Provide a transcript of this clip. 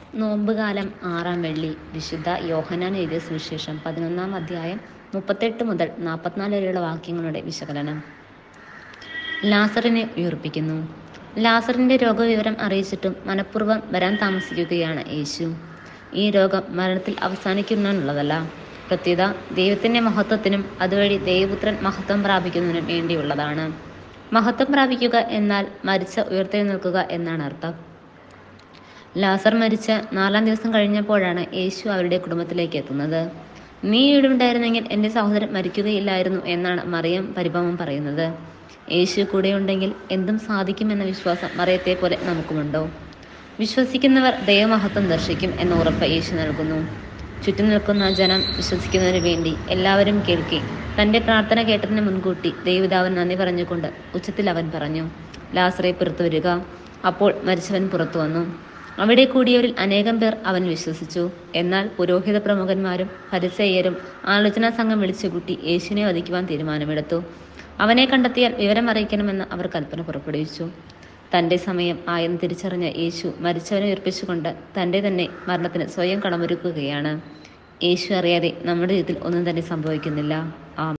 നോമ്പുകാലം ആറാം വെള്ളി വിശുദ്ധ യോഹന്നാൻ എഴുതിയ സുവിശേഷം പതിനൊന്നാം അധ്യായം മുപ്പത്തെട്ട് മുതൽ നാൽപ്പത്തിനാല് വരെയുള്ള വാക്യങ്ങളുടെ വിശകലനം ലാസറിനെ ഉയർപ്പിക്കുന്നു ലാസറിന്റെ രോഗവിവരം അറിയിച്ചിട്ടും മനഃപൂർവ്വം വരാൻ താമസിക്കുകയാണ് യേശു ഈ രോഗം മരണത്തിൽ അവസാനിക്കുന്നതിനുള്ളതല്ല പ്രത്യുത ദൈവത്തിന്റെ മഹത്വത്തിനും അതുവഴി ദൈവപുത്രൻ മഹത്വം പ്രാപിക്കുന്നതിനും വേണ്ടിയുള്ളതാണ് മഹത്വം പ്രാപിക്കുക എന്നാൽ മരിച്ച ഉയർത്തെഴുന്നേൽക്കുക എന്നാണ് അർത്ഥം ലാസർ മരിച്ച നാലാം ദിവസം കഴിഞ്ഞപ്പോഴാണ് യേശു അവരുടെ കുടുംബത്തിലേക്ക് എത്തുന്നത് നീ ഇവിടെ ഉണ്ടായിരുന്നെങ്കിൽ എൻ്റെ സഹോദരൻ മരിക്കുകയില്ലായിരുന്നു എന്നാണ് മറിയം പരിഭവം പറയുന്നത് യേശു കൂടെയുണ്ടെങ്കിൽ എന്തും സാധിക്കുമെന്ന വിശ്വാസം മറിയത്തെ പോലെ നമുക്കുമുണ്ടോ വിശ്വസിക്കുന്നവർ ദൈവമഹത്വം ദർശിക്കും എന്ന ഉറപ്പ് യേശു നൽകുന്നു ചുറ്റും നിൽക്കുന്ന ജനം വിശ്വസിക്കുന്നതിന് വേണ്ടി എല്ലാവരും കേൾക്കി തന്റെ പ്രാർത്ഥന കേട്ടതിന് മുൻകൂട്ടി ദൈവതാവൻ നന്ദി പറഞ്ഞുകൊണ്ട് ഉച്ചത്തിൽ അവൻ പറഞ്ഞു ലാസറെ പുറത്തു വരിക അപ്പോൾ മരിച്ചവൻ പുറത്തു വന്നു അവിടെ കൂടിയവരിൽ അനേകം പേർ അവൻ വിശ്വസിച്ചു എന്നാൽ പുരോഹിത പ്രമുഖന്മാരും പരിസയ്യരും ആലോചനാ സംഘം വിളിച്ചുകൂട്ടി യേശുവിനെ വധിക്കുവാൻ തീരുമാനമെടുത്തു അവനെ കണ്ടെത്തിയാൽ വിവരം അറിയിക്കണമെന്ന് അവർ കൽപ്പന പുറപ്പെടുവിച്ചു തന്റെ സമയം ആയെന്ന് തിരിച്ചറിഞ്ഞ യേശു മരിച്ചവനെ ഉയർപ്പിച്ചുകൊണ്ട് തന്റെ തന്നെ മരണത്തിന് സ്വയം കടമൊരുക്കുകയാണ് യേശു അറിയാതെ നമ്മുടെ ജീവിതത്തിൽ ഒന്നും തന്നെ സംഭവിക്കുന്നില്ല ആ